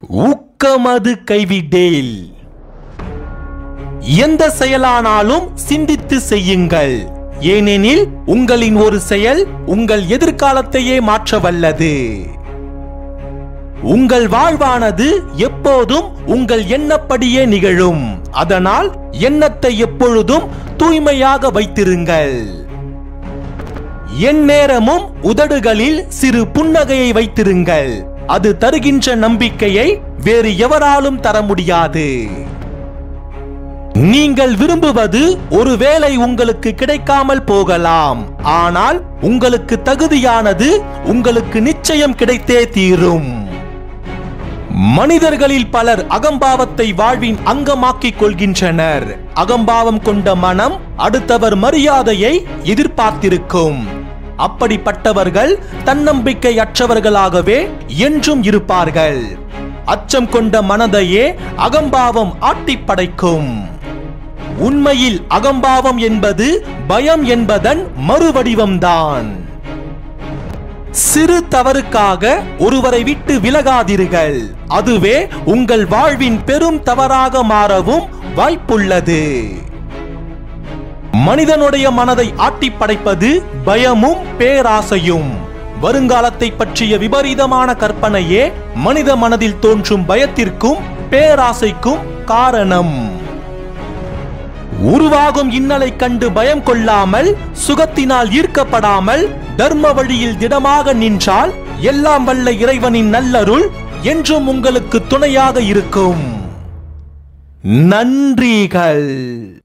ஊக்கமது கைவிடேல் எந்த செயலானாலும் சிந்தித்து செய்யுங்கள் ஏனெனில் உங்களின் ஒரு செயல் உங்கள் எதிர்காலத்தையே மாற்ற வல்லது உங்கள் வாழ்வானது எப்போதும் உங்கள் எண்ணப்படியே நிகழும் அதனால் எண்ணத்தை எப்பொழுதும் தூய்மையாக வைத்திருங்கள் எந்நேரமும் உதடுகளில் சிறு புன்னகையை வைத்திருங்கள் அது தருகின்ற நம்பிக்கையை வேறு எவராலும் தர முடியாது நீங்கள் விரும்புவது ஒருவேளை உங்களுக்கு கிடைக்காமல் போகலாம் ஆனால் உங்களுக்கு தகுதியானது உங்களுக்கு நிச்சயம் கிடைத்தே தீரும் மனிதர்களில் பலர் அகம்பாவத்தை வாழ்வின் அங்கமாக்கிக் கொள்கின்றனர் அகம்பாவம் கொண்ட மனம் அடுத்தவர் மரியாதையை எதிர்பார்த்திருக்கும் அப்படிப்பட்டவர்கள் தன்னம்பிக்கை அற்றவர்களாகவே என்றும் இருப்பார்கள் அச்சம் கொண்ட மனதையே அகம்பாவம் ஆட்டிப் படைக்கும் உண்மையில் அகம்பாவம் என்பது பயம் என்பதன் மறுவடிவம்தான் சிறு தவறுக்காக ஒருவரை விட்டு விலகாதீர்கள் அதுவே உங்கள் வாழ்வின் பெரும் தவறாக மாறவும் வாய்ப்புள்ளது மனிதனுடைய மனதை ஆட்டிப் படைப்பது பயமும் பேராசையும் வருங்காலத்தை பற்றிய விபரீதமான கற்பனையே மனித மனதில் தோன்றும் பயத்திற்கும் பேராசைக்கும் காரணம் உருவாகும் இன்னலை கண்டு பயம் கொள்ளாமல் சுகத்தினால் ஈர்க்கப்படாமல் தர்ம வழியில் திடமாக நின்றால் எல்லாம் வல்ல இறைவனின் நல்லருள் என்றும் உங்களுக்கு துணையாக இருக்கும் நன்றிகள்